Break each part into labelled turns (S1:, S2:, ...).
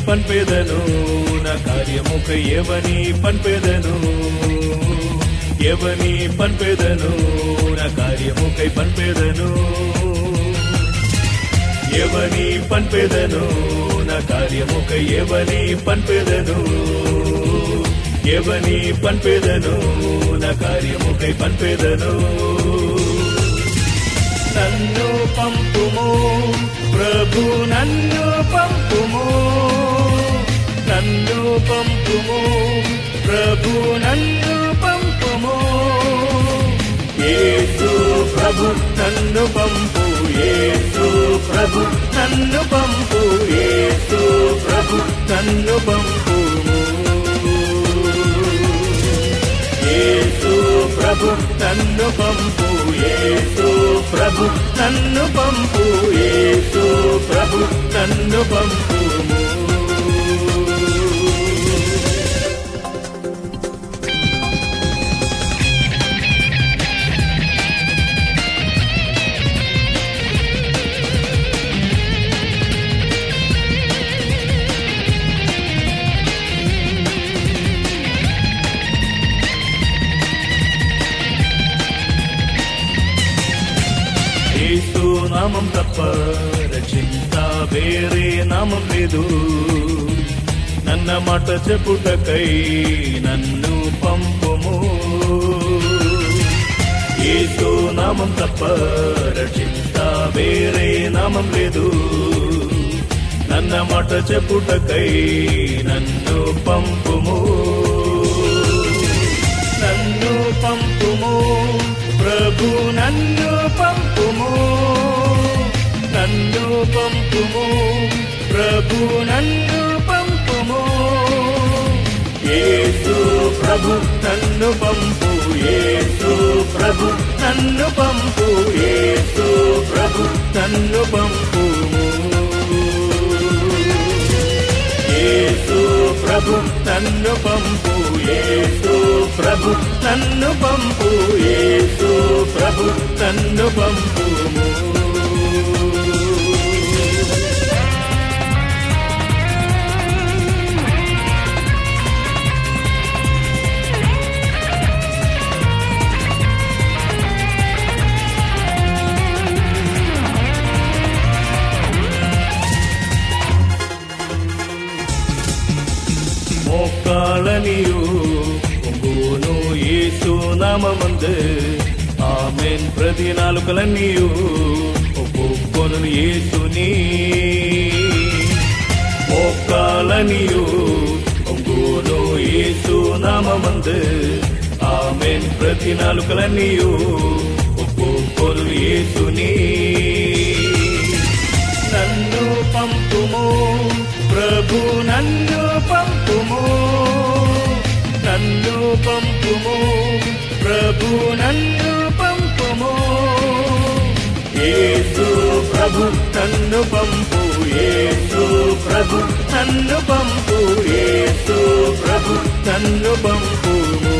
S1: పన్పెదను నా కార్యముకై ఎవని పన్పెదను ఎవని పన్పెదను నా కార్యముకై పన్పెదను ఎవని పన్పెదను నా కార్యముకై ఎవని పన్పెదను ఎవని పన్పెదను నా కార్యముకై పన్పెదను నన్ను పంపుము ప్రభు నన్ను పంపుము నన్ను పంపుము ప్రభు నన్ను పంపుము యేసు ప్రభు నన్ను పంపు యేసు ప్రభు నన్ను పంపు యేసు ప్రభు నన్ను పంపుము యేసు ప్రభు నన్ను పంపు యేసు ప్రభు నన్ను పంపు యేసు ప్రభు నన్ను పంపుము యేసు నామం తప్ప రచింత వేరే నామం లేదు నన్న మాట చెప్పుటకై నన్ను పంపుము యేసు నామం తప్ప రచింత వేరే నామం లేదు నన్న మాట చెప్పుటకై నన్ను పంపుము నన్ను పంపుము ప్రభు నన్ను పంపుము నన్ను పంపుము ప్రభు నన్ను పంపుము యేసు ప్రభు నన్ను పంపు యేసు ప్రభు నన్ను పంపు యేసు ప్రభు నన్ను పంపుము యేసు ప్రభు నన్ను పంపు యేసు ప్రభు నన్ను పంపు యేసు ప్రభు నన్ను పంపుము மோக்காளனியோ உங்கோனு యేసు నామమందు ఆమెన్ ప్రతి నాలుకలన్నీయు ఒప్పుకొను యేసుని మోకాలనియు ఒంగోను యేసు నామమందు ఆమెన్ ప్రతి నాలుకలన్నీయు ఒప్పుకొను యేసుని నన్ను పంపుము ప్రభు నన్ను పంపుము నన్ను పంపుము ప్రభు నన్ను పంపుము యేసు ప్రభు నన్ను పంపు యేసు ప్రభు నన్ను పంపు యేసు ప్రభు నన్ను పంపుము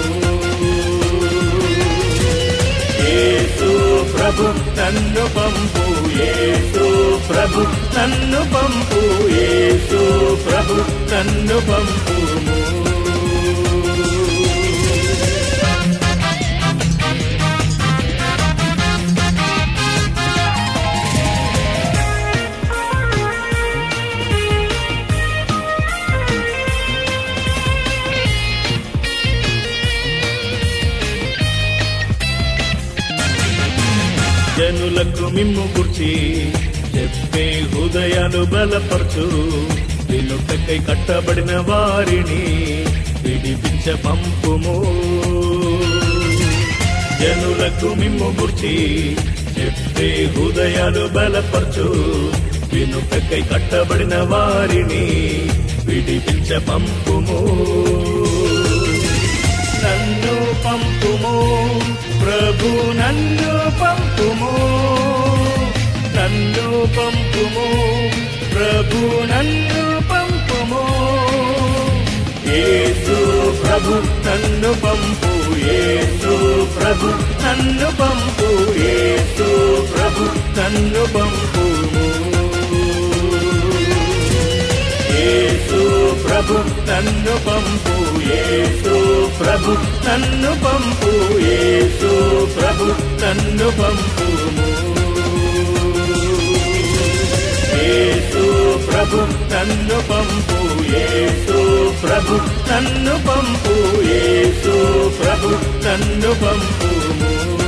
S1: యేసు ప్రభు నన్ను పంపు యేసు ప్రభు నన్ను పంపు యేసు ప్రభు నన్ను పంపుము జనులకు మిమ్ము గుర్చి చెప్పే హృదయాలు బలపరచు వినుటకై కట్టబడిన వారిని విడిపించ పంపుము జనులకు మిమ్ము గుర్చి చెప్పే హృదయాలు బలపరచు వినుటకై కట్టబడిన వారిని విడిపించ పంపుము నన్ను పంపుము ప్రభు నన్ను పంపుము నన్ను పంపుము ప్రభు నన్ను పంపుము యేసు ప్రభు నన్ను పంపు యేసు ప్రభు నన్ను పంపు యేసు ప్రభు నన్ను పంపుము యేసు ప్రభు నన్ను పంపు యేసు ప్రభు నన్ను పంపు యేసు ప్రభు నన్ను పంపుము యేసు ప్రభు నన్ను పంపు యేసు ప్రభు నన్ను పంపు యేసు ప్రభు నన్ను పంపుము